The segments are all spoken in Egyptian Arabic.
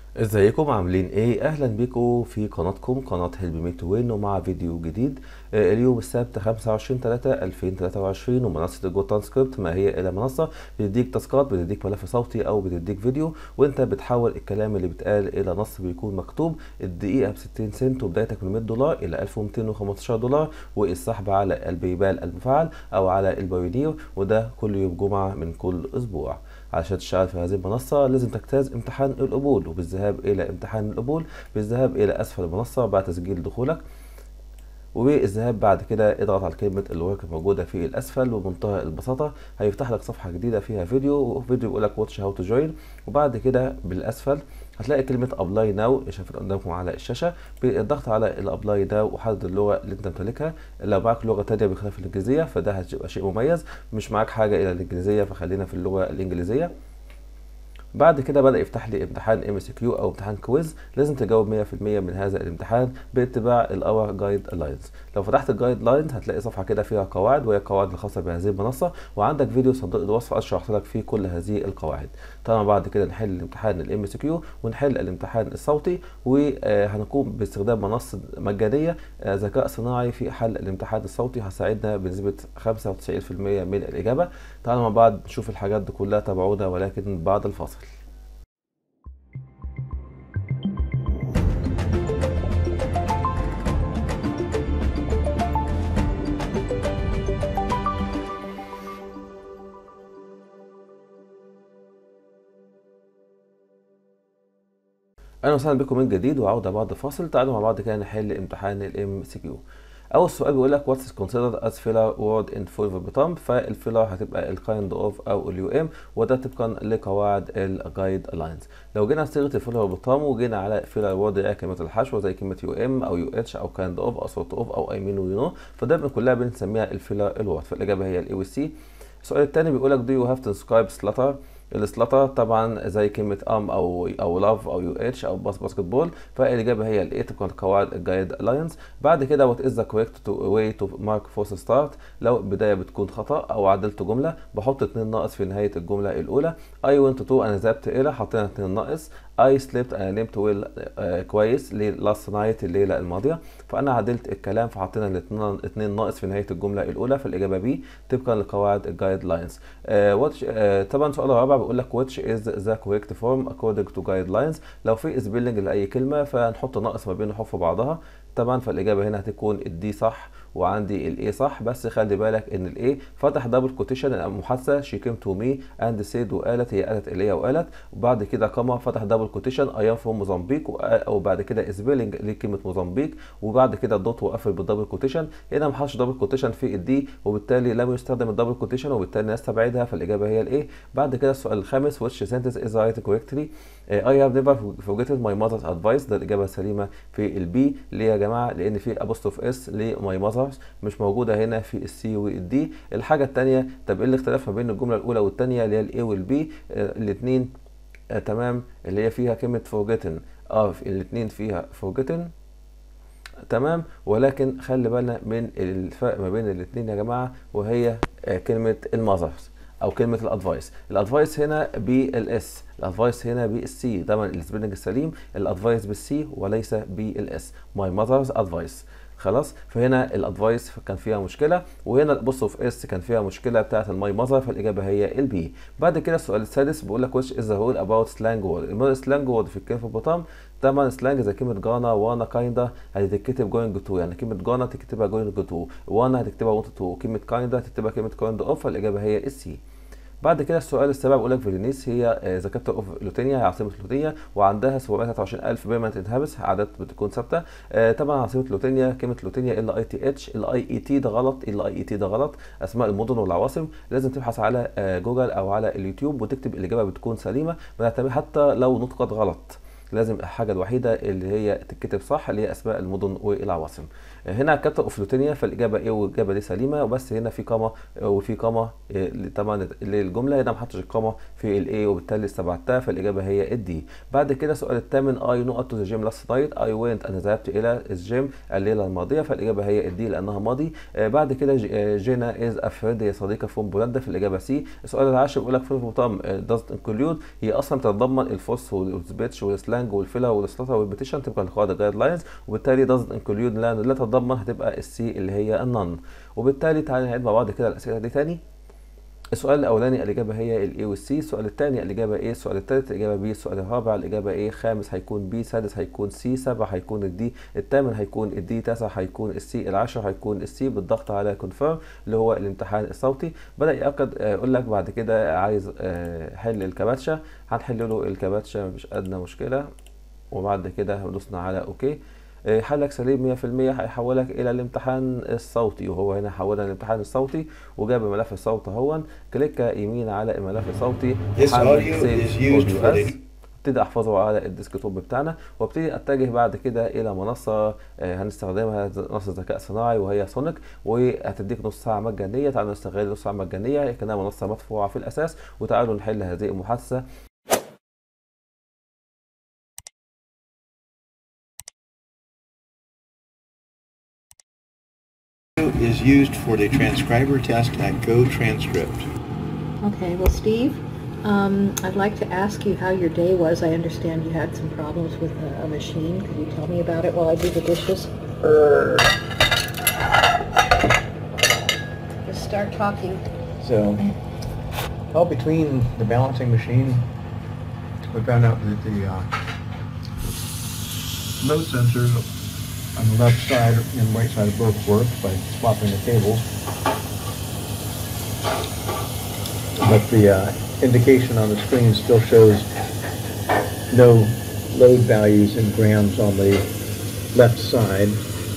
ازيكم عاملين ايه اهلا بيكم في قناتكم قناة هيلب مي تو وين ومع فيديو جديد آه، اليوم السبت 25 3 2023 ومنصة الجو ترانسكريبت ما هي الا منصة بتديك تاسكات بتديك ملف صوتي او بتديك فيديو وانت بتحول الكلام اللي بيتقال الى نص بيكون مكتوب الدقيقة ب 60 سنت وبدايتك من 100 دولار الى 1215 دولار والسحب على البيبال المفعل او على البايونير وده كل يوم جمعة من كل اسبوع علشان تشتغل في هذه المنصة لازم تجتاز امتحان القبول وبالذهاب إلى امتحان القبول بالذهاب إلى أسفل المنصة بعد تسجيل دخولك والذهاب بعد كده اضغط على كلمة الورك الموجودة في الأسفل وبمنتهى البساطة هيفتح لك صفحة جديدة فيها فيديو وفيديو بيقول لك واتش هاو تو جوين وبعد كده بالأسفل هتلاقي كلمة ابلاي ناو شايفين قدامكم على الشاشة بالضغط على الابلاي ناو وحدد اللغة اللي انت ممتلكها لو معاك لغة تانية بخلاف الانجليزية فده هتبقى شيء مميز مش معاك حاجة الى الانجليزية فخلينا في اللغة الانجليزية بعد كده بدأ يفتح لي امتحان ام اس كيو او امتحان كويز لازم تجاوب 100% من هذا الامتحان باتباع الاور جايد لاينز لو فتحت الجايد لاينز هتلاقي صفحه كده فيها قواعد وهي القواعد الخاصه بهذه المنصه وعندك فيديو صندوق الوصف اشرح لك فيه كل هذه القواعد طبعا بعد كده نحل الامتحان الام اس كيو ونحل الامتحان الصوتي وهنقوم باستخدام منصه مجانيه آه، ذكاء صناعي في حل الامتحان الصوتي هتساعدنا بنسبه 95% من الاجابه تعالوا مع بعض نشوف الحاجات دي كلها تابعونا ولكن بعد الفاصل اهلا وسهلا بكم من جديد وعوده بعد الفاصل تعالوا مع بعض كده نحل امتحان الام سي كيو اول سؤال بيقول لك واتس considered as filler word in full verbatim فالفيلر هتبقى الكايند اوف او اليو ام وده طبقا لقواعد الجايد لاينز لو جينا صيغه الفيلر verbatim وجينا على فيلر وورد اللي هي كلمه الحشو زي كلمه يو ام او يو اتش او كايند اوف او سورت اوف او اي مين ويو نو فده كلها بنسميها الفيلر الوورد فالاجابه هي الاي والسي السؤال الثاني بيقول لك do you have to describe slatter السلطة طبعا زي كلمة ام او او لاف او يو اتش او باس باسكت بول فالاجابة هي الايه طبقا لقواعد الجايد لاينز بعد كده وات از ذا كوريكت واي تو مارك فورس ستارت لو البداية بتكون خطأ او عدلت جملة بحط اتنين ناقص في نهاية الجملة الاولى اي ونت تو انا ذهبت الى حطينا اتنين ناقص اي سليبت انا نمت ويل آه كويس لاست نايت الليله الماضيه فانا عدلت الكلام فحطينا الاثنين اتنين ناقص في نهايه الجمله الاولى فالاجابه بي طبقا لقواعد الجايد لاينز آه آه طبعا سؤال الرابع بيقول لك which is the correct form according to guidelines لو في سبيلنج لاي كلمه فنحط ناقص ما بين الحروف بعضها طبعا فالاجابه هنا هتكون الدي صح وعندي الاي صح بس خلي بالك ان الاي فتح دبل كوتيشن المحادثه شي كيم تو مي اند سيد وقالت هي قالت الي وقالت وبعد كده كما فتح دبل كوتيشن اي ام فروم موزمبيق وبعد كده سبيلنج لكلمه موزمبيق وبعد كده الدوت وقفل بالدبل كوتيشن هنا ما حطش دبل كوتيشن في الدي وبالتالي لم يستخدم الدبل كوتيشن وبالتالي نستبعدها فالاجابه هي الايه بعد كده السؤال الخامس which sentence is written correctly I have never forgotten my mother's advice ده الاجابه السليمه في البي ليه يا جماعه لان في ابوستروف اس لماي ماذرز مش موجوده هنا في السي والدي الحاجه الثانيه طب ايه الاختلاف ما بين الجمله الاولى والثانيه اللي هي الاي والبي الاثنين آه تمام اللي هي فيها كلمه forgotten اه الاثنين فيها forgotten تمام ولكن خلي بالنا من الفرق ما بين الاثنين يا جماعه وهي آه كلمه الماذرز او كلمه الادفايس الادفايس هنا بالاس الادفايس هنا بالسي طبعا السبيلنج السليم الادفايس بالسي وليس بالاس ماي ماذرز ادفايس خلاص فهنا الادفايس كان فيها مشكله وهنا بصوا في اس كان فيها مشكله بتاعه الماي ماذر فالاجابه هي البي بعد كده السؤال السادس بيقول لك وش از هول اباوت سلانج وورد السلانج وورد في الكلمه البطام طبعا سلانج زي كلمه جانا وانا كايندا هتتكتب جوينج تو يعني كلمه جانا تكتبها جوينج تو وانا هتكتبها وانت تو كلمه كايندا هتكتبها كلمه كايندا اوف فالاجابه هي السي بعد كده السؤال السابع بيقول لك فيلينيس هي ذا كابيتال اوف لوتينيا هي عاصمه لوتينيا وعندها 723000 بيرمنت انهابس عدد بتكون ثابته آه طبعا عاصمه لوتينيا كلمه لوتينيا ال اي تي اتش الاي اي تي ده غلط ال اي اي تي ده غلط اسماء المدن والعواصم لازم تبحث على آه جوجل او على اليوتيوب وتكتب الاجابه بتكون سليمه حتى لو نطقت غلط لازم الحاجه الوحيده اللي هي تتكتب صح اللي هي اسماء المدن والعواصم هنا كابتن اوف لوتينيا فالاجابه ايه والاجابه دي سليمه وبس هنا في قامه وفي قامه طبعا للجمله هنا ما حطش القامه في الاي وبالتالي استبعدتها فالاجابه هي الدي بعد كده السؤال الثامن اي نو تو ذا جيم لاست نايت اي وينت انا ذهبت الى الجيم الليله الماضيه فالاجابه هي الدي لانها ماضي بعد كده جينا از افريد هي صديقه فروم بولندا في الاجابه سي السؤال العاشر بيقول لك في بوتام دازنت انكلود هي اصلا بتتضمن الفوس والسبيتش والسلانج والسلانج والفيلر والسلطه والبيتيشن تبقى لقواعد الجايد لاينز وبالتالي doesn't include لا لا تتضمن هتبقى السي اللي هي النون وبالتالي تعالى نعيد مع بعض كده الاسئله دي تاني السؤال الاولاني الاجابه هي الاي والسي السؤال الثاني الاجابه ايه السؤال الثالث الاجابه بي السؤال الرابع الاجابه ايه خامس هيكون بي سادس هيكون سي سبع هيكون الدي الثامن هيكون الدي تسع هيكون السي العاشر هيكون السي بالضغط على كونفيرم اللي هو الامتحان الصوتي بدا ياكد يقول لك بعد كده عايز آه، حل الكباتشه هنحل له الكباتشه مفيش ادنى مشكله وبعد كده دوسنا على اوكي آه، حلك سليم 100% هيحولك الى الامتحان الصوتي وهو هنا حولنا الامتحان الصوتي وجاب ملف الصوت اهون كليك يمين على الملف الصوتي This حدد audio save is used audio for as. the- ابتدي احفظه على الديسكتوب بتاعنا وابتدي اتجه بعد كده الى منصه آه، هنستخدمها ز- منصه ذكاء صناعي وهي سونيك وهتديك نص ساعه مجانيه تعالوا نستغل نص ساعه مجانيه كانها منصه مدفوعه في الاساس وتعالوا نحل هذه المحادثه is used for the transcriber test at GoTranscript. Okay, well, Steve, um, I'd like to ask you how your day was. I understand you had some problems with a, a machine. Could you tell me about it while I do the dishes? Just start talking. So, well, between the balancing machine, we found out that the uh, load sensors on the left side and right side both work by swapping the cables. But the uh, indication on the screen still shows no load values in grams on the left side.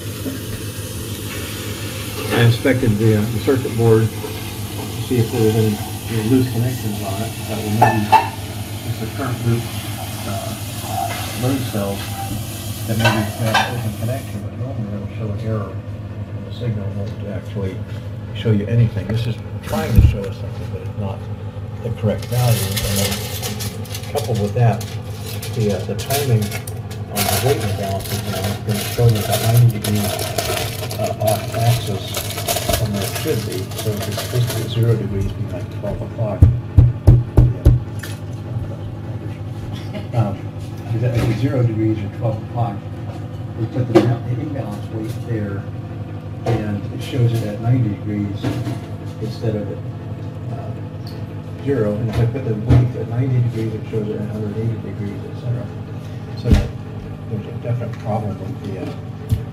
I inspected the, uh, the circuit board to see if there was any, any loose connections on it. That will maybe, it's the current loop, uh, load cells that maybe have an open connection, but normally it'll show an error. And the signal won't actually show you anything. This is trying to show us something, but it's not the correct value. And then coupled with that, the, uh, the timing on the rate imbalances now is going to show you about 90 degrees uh, off axis from where it should be. So if it's supposed to be zero degrees, be like 12 o'clock. Um, if it- if it's zero degrees or 12 o'clock, we put the imba- the imbalance weight there, and it shows it at 90 degrees instead of at uh, zero. And if I put the weight at 90 degrees, it shows it at 180 degrees, et cetera. So that there's a definite problem with the, uh,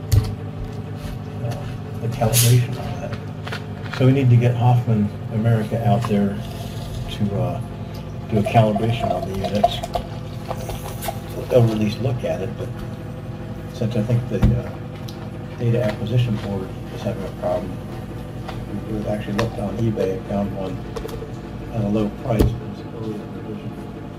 uh, the calibration on that. So we need to get Hoffman America out there to uh, do a calibration on the units. They'll at least look at it, but since I think the uh, data acquisition board is having a problem, we- we've actually looked on eBay and found one at a low price. but it's an earlier revision.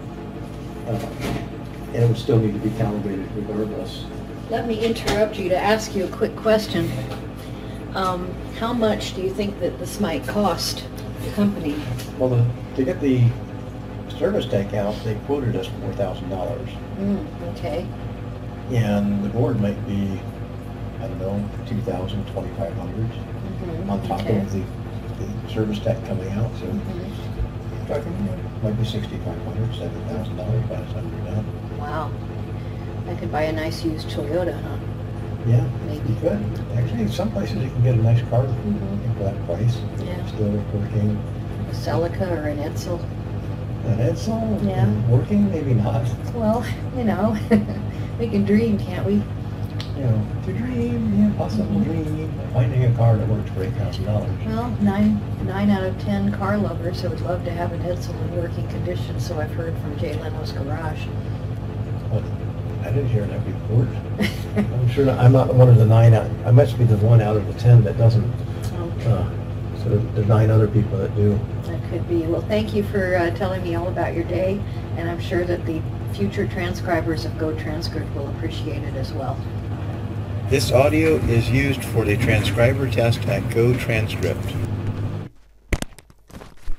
Uh, And it would still need to be calibrated regardless. Let me interrupt you to ask you a quick question. Um, how much do you think that this might cost the company? Well, the- to get the service tech out, they quoted us four thousand dollars. Mm, okay. And the board might be, I don't know, two thousand, twenty-five hundred Mhm, on top okay. of the, the service tech coming out, so Mhm. talking, you know, might be sixty-five hundred, seven thousand dollars by the time we're done. Wow. I could buy a nice used Toyota, huh? Yeah, Maybe. you could. Actually, some places you can get a nice car Mhm. for that price. Yeah. Still working. A Celica or an Edsel. And it's all Yeah. working, maybe not. Well, you know, we can dream, can't we? You know, to dream, yeah, possible dream. Finding a car that works for eight thousand dollars. Well, nine, nine out of ten car lovers would love to have an Edsel in working condition, so I've heard from Jay Leno's garage. But I didn't hear that report. I'm sure, not- I'm not one of the nine out, I must be the one out of the ten that doesn't, Oh, uh, so there's nine other people that do. That could be. Well, thank you for uh, telling me all about your day, and I'm sure that the future transcribers of Go Transcript will appreciate it as well. This audio is used for the transcriber test at GoTranscript.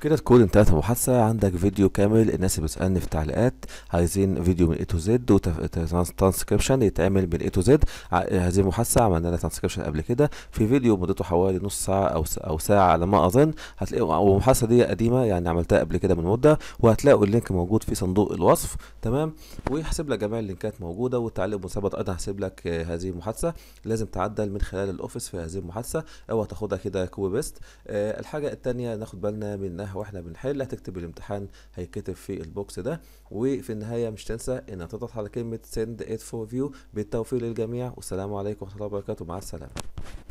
كده تكون انتهت المحادثة عندك فيديو كامل الناس اللي بتسألني في التعليقات عايزين فيديو من A to Z وترانسكريبشن يتعمل من A to Z ع- هذه المحادثة عملنا لها ترانسكريبشن قبل كده في فيديو مدته حوالي نص ساعة أو س- أو ساعة على ما أظن هتلاقوا والمحادثة دي قديمة يعني عملتها قبل كده من مدة وهتلاقوا اللينك موجود في صندوق الوصف تمام وهحسب لك جميع اللينكات موجودة والتعليق المثبت أيضا هسيب لك آه، هذه المحادثة لازم تعدل من خلال الأوفيس في هذه المحادثة أو هتاخدها كده كوبي بيست آه، الحاجة التانية ناخد بالنا منها واحنا بنحل هتكتب الامتحان هيتكتب في البوكس ده وفي النهاية مش تنسى انك تضغط على كلمة send it for view بالتوفيق للجميع والسلام عليكم ورحمة الله وبركاته مع السلامة